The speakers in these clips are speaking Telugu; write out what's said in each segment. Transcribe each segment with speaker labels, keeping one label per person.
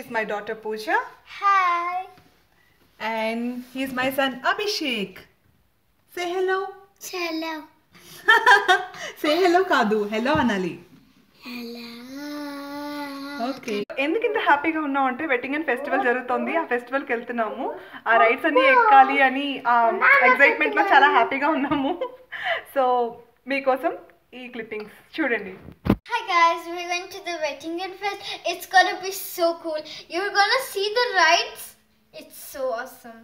Speaker 1: is my daughter Pooja.
Speaker 2: Hi.
Speaker 1: And he's my son Abhishek. Say hello.
Speaker 2: Hello.
Speaker 1: Say hello కాదు హలో అనాలి
Speaker 2: Hello.
Speaker 1: ఓకే ఎందుకు ఇంత హ్యాపీగా ఉన్నాం అంటే వెడ్డింగ్ అండ్ ఫెస్టివల్ జరుగుతుంది ఆ ఫెస్టివల్కి వెళ్తున్నాము ఆ రైడ్స్ అన్ని ఎక్కాలి అని ఆ ఎక్సైట్మెంట్లో చాలా హ్యాపీగా ఉన్నాము సో మీకోసం ఈ క్లిప్పింగ్స్ చూడండి
Speaker 2: Hi guys, we're going to the Wettingen Fest. It's gonna be so cool. You're gonna see the rides. It's so awesome.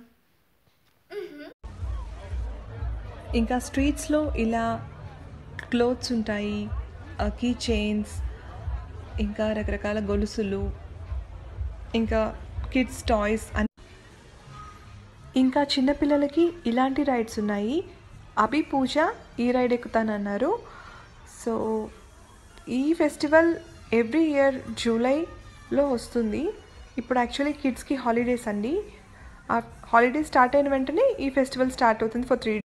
Speaker 1: ఇంకా స్ట్రీట్స్లో ఇలా క్లోత్స్ ఉంటాయి కీ చైన్స్ ఇంకా రకరకాల గొలుసులు ఇంకా కిడ్స్ టాయ్స్ అని ఇంకా చిన్నపిల్లలకి ఇలాంటి రైడ్స్ ఉన్నాయి అభి పూజ ఈ రైడ్ ఎక్కుతానన్నారు సో ఈ ఫెస్టివల్ ఎవ్రీ ఇయర్ జూలైలో వస్తుంది ఇప్పుడు యాక్చువల్లీ కిడ్స్కి హాలిడేస్ అండి ఆ హాలిడేస్ స్టార్ట్ అయిన వెంటనే ఈ ఫెస్టివల్ స్టార్ట్ అవుతుంది ఫర్ త్రీ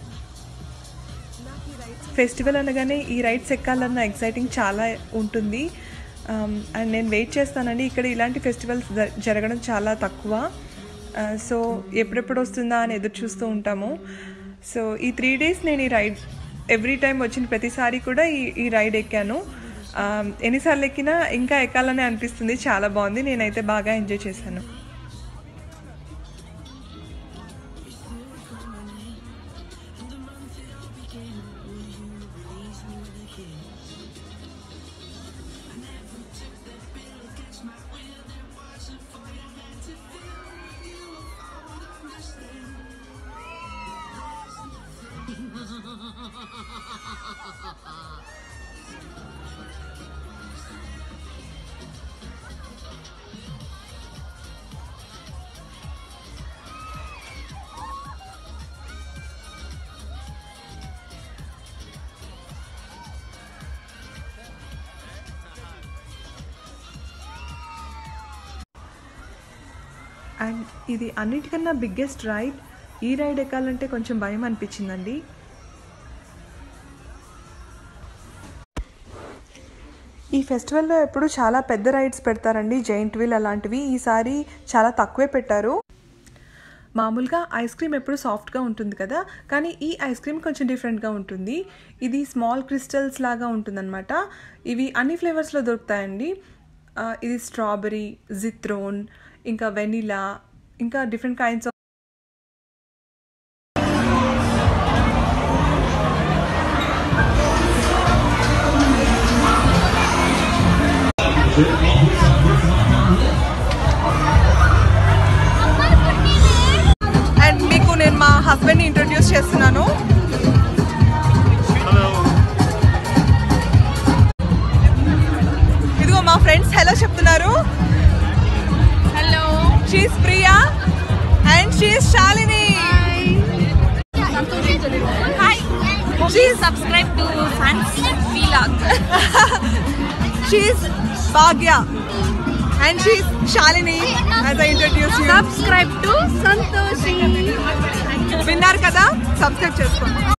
Speaker 1: ఫెస్టివల్ అనగానే ఈ రైడ్స్ ఎక్కాలన్న ఎక్సైటింగ్ చాలా ఉంటుంది అండ్ నేను వెయిట్ చేస్తానండి ఇక్కడ ఇలాంటి ఫెస్టివల్స్ జ- జరగడం చాలా తక్కువ సో ఎప్పుడెప్పుడు వస్తుందా అని ఎదురు చూస్తూ ఉంటాము సో ఈ త్రీ డేస్ నేను ఈ రైడ్ ఎవ్రీ టైం వచ్చిన ప్రతిసారి కూడా ఈ ఈ రైడ్ ఎక్కాను Um, ఎన్నిసార్లు ఎక్కినా ఇంకా ఎక్కాలని అనిపిస్తుంది చాలా బాగుంది నేనైతే బాగా ఎంజాయ్ చేశాను అండ్ ఇది అన్నిటికన్నా బిగ్గెస్ట్ రైడ్ ఈ రైడ్ ఎక్కాలంటే కొంచెం భయం అనిపించిందండి ఈ ఫెస్టివల్లో ఎప్పుడు చాలా పెద్ద రైడ్స్ పెడతారండి జైంట్ వీల్ అలాంటివి ఈసారి చాలా తక్కువే పెట్టారు మామూలుగా ఐస్ క్రీమ్ ఎప్పుడు సాఫ్ట్గా ఉంటుంది కదా కానీ ఈ ఐస్ క్రీమ్ కొంచెం డిఫరెంట్గా ఉంటుంది ఇది స్మాల్ క్రిస్టల్స్ లాగా ఉంటుందన్నమాట ఇవి అన్ని ఫ్లేవర్స్లో దొరుకుతాయండి ఆ, ఇది స్ట్రాబెరీ జిత్రోన్ ఇంకా వెనిలా ఇంకా డిఫరెంట్ కైండ్స్ ఆఫ్ అండ్ మీకు నేను మా హస్బెండ్ని ఇంట్రొడ్యూస్ చేస్తున్నాను ఇదిగో మా ఫ్రెండ్స్ హలో చెప్తున్నారు
Speaker 3: hello
Speaker 1: she's Priya and she's Shalini
Speaker 3: hi please subscribe to sun's vlog
Speaker 1: she's Bhagya and she's Shalini as I introduce you
Speaker 3: subscribe to Santhoshi
Speaker 1: విన్నారు కదా సబ్స్క్రైబ్ చేసుకోండి